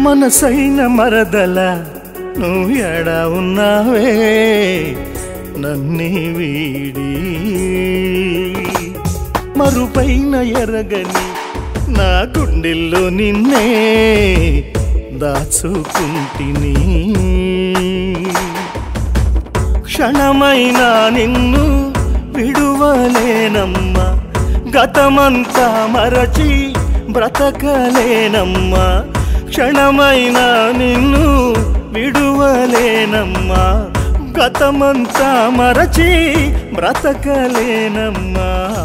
మనసైన మరదల నువ్వు ఎడా ఉన్నావే నన్నే వీడి మరుపైన ఎరగని నా గుండెల్లో నిన్నే దాచుకుంటిని క్షణమైనా నిన్ను విడువలేనమ్మా గతమంతా మరచి బ్రతకలేనమ్మా క్షణమైనా నిన్ను విడువలేనమ్మా గతమంతా మరచి బ్రతకలేనమ్మా